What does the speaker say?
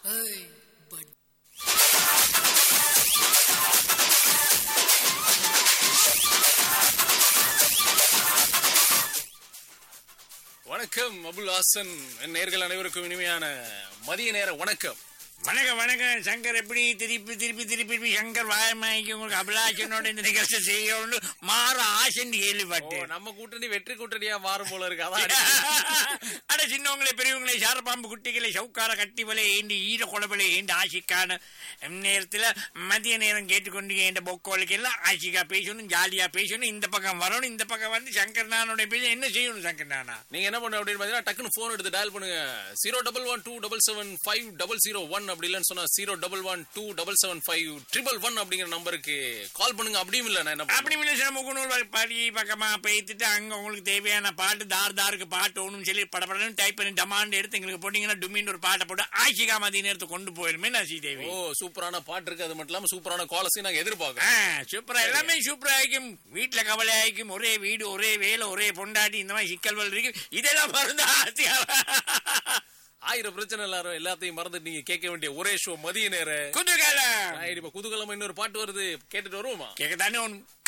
ஏய் பட் வணக்கம் அபுல் ஹாசன் என் நேர்கள் அனைவருக்கும் இனிமையான மதிய நேர வணக்கம் வணக்கம் வணக்கம் சங்கர் எப்படி திருப்பி திருப்பி திருப்பி திருப்பி சங்கர் வாயமாய்க்கு உங்களுக்கு அபிலாஷனோட இந்த நிகழ்ச்சி செய்யணும்னு மாற ஆசைன்னு ஓ கேள்விப்பட்டேன் நம்ம கூட்டணி வெற்றி கூட்டணியா மாறும் போல இருக்கு அதான் அட சின்னவங்களே பெரியவங்களே சாரப்பாம்பு குட்டிகளை சவுக்கார கட்டிவலை ஏண்டி ஈர குழவலை ஏண்டி ஆசிக்கான நேரத்துல மதிய நேரம் கேட்டுக்கொண்டு என்ற பொக்கோலுக்கு எல்லாம் ஆசிக்கா பேசணும் ஜாலியா பேசணும் இந்த பக்கம் வரணும் இந்த பக்கம் வந்து சங்கர் நானோட பேச என்ன செய்யணும் சங்கர் நானா நீங்க என்ன பண்ண அப்படின்னு பாத்தீங்கன்னா டக்குனு போன் எடுத்து டயல் பண்ணுங்க zero double one two double seven five double zero one அப்படி இல்லைன்னு சொன்னா zero double one two double seven five triple one அப்படிங்கிற நம்பருக்கு கால் பண்ணுங்க அப்படியும் இல்ல நான் என்ன அப்படி பண்ணுவேன்? இல்லை சார் முகநூல் படி பக்கமா பேத்துட்டு அங்க உங்களுக்கு தேவையான பாட்டு தார் தாருக்கு பாட்டு ஒண்ணும் சொல்லி படப்படன்னு டைப் பண்ணி டமாண்ட் எடுத்து எங்களுக்கு போட்டீங்கன்னா டுமின்னு ஒரு பாட்டை போட்டு ஆஷிகா மதிய நேரத்தை கொண்டு போயிருமே நான் ஸ்ரீதேவி ஓ சூப்பரான பாட்டு இருக்கு அது மட்டும் இல்லாம சூப்பரான காலஸையும் நாங்க எதிர்பார்க்கறோம் சூப்பரா எல்லாமே சூப்பரா ஆயிக்கும் வீட்டுல கவலை ஆயிக்கும் ஒரே வீடு ஒரே வேலை ஒரே பொண்டாட்டி இந்த மாதிரி சிக்கல்கள் இருக்கு இதெல்லாம் மறந்து ஆசையா ஆயிரம் பிரச்சனை எல்லாரும் எல்லாத்தையும் மறந்துட்டு நீங்க கேட்க வேண்டிய ஒரே ஷோ மதிய நேர குதுகாலம் இப்ப குதூகலமா இன்னொரு பாட்டு வருது கேட்டுட்டு வருவோமா கேட்கத்தானே ஒண்ணு